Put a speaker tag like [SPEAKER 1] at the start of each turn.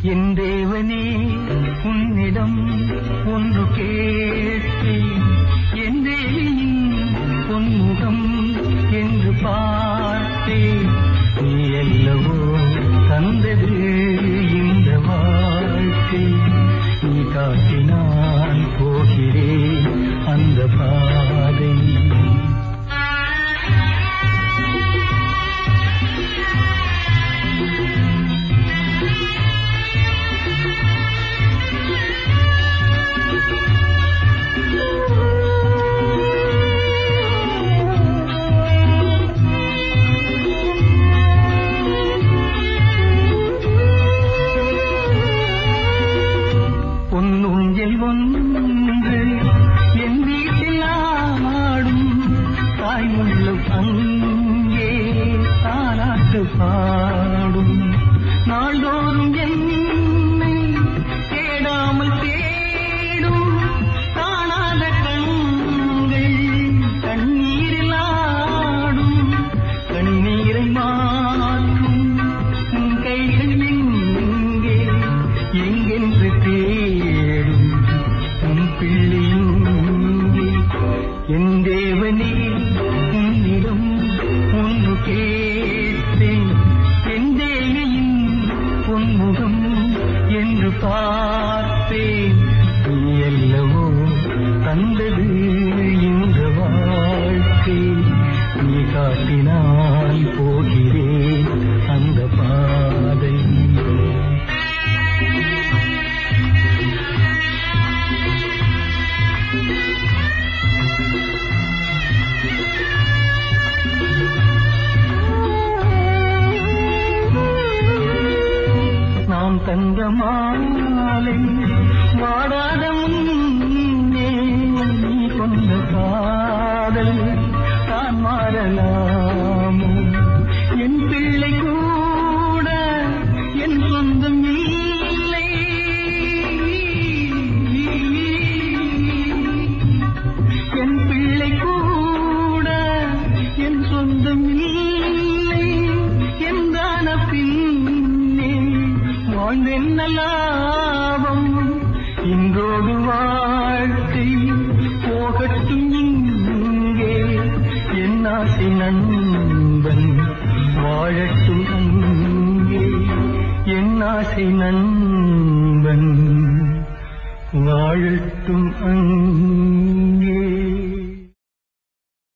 [SPEAKER 1] என் தேவனே உன்னிடம் ஒன்று கேட்டேன் என் தேவியின் பொன்முகம் என்று பார்த்தேன் நீ அல்லவோ தந்தது இந்த வாழ்க்கை நீ காட்டினால் போகிறேன் அந்த பாதை பொன்னுஞ்சல் ஒன்று என் வீட்டில் ஆடும் தாய்முள்ளும் அங்கே தாலாட்டு பாடும் நாள்தோறும் என்னை தேடாமல் தேடும் காணாத கண்கள் கண்ணீரில் ஆடும் கண்ணீரை மாற்றும் உன் கைகள் எங்கே எங்கென்று தேடும் உன் பிள்ளை எங்கே என் தேவனே உன்னிடம் ஒன்று கேட்டேன் என் தேவியின் பொன்முகம் என்று பார்த்தேன் நீ அல்லவோ தந்தது இந்த வாழ்க்கை நீ காட்டினால் போகிறேன் அந்த பாதை நாம் தந்த மாலை வாடாத முன்னே நீ கொண்ட காதல் தான் மாறலாமோ என் பிள்ளை கூட என் சொந்தம் இல்லை என் பிள்ளை கூட என் சொந்தம் இல்லை என்றான பின்னே வாழ்ந்தென்ன லாபம் இன்றோடு வாழ்க்கை போகட்டும் இங்கே என் ஆசை நண்பன் வாழட்டும் அங்கே என் ஆசை நண்பன் வாழட்டும் அங்கே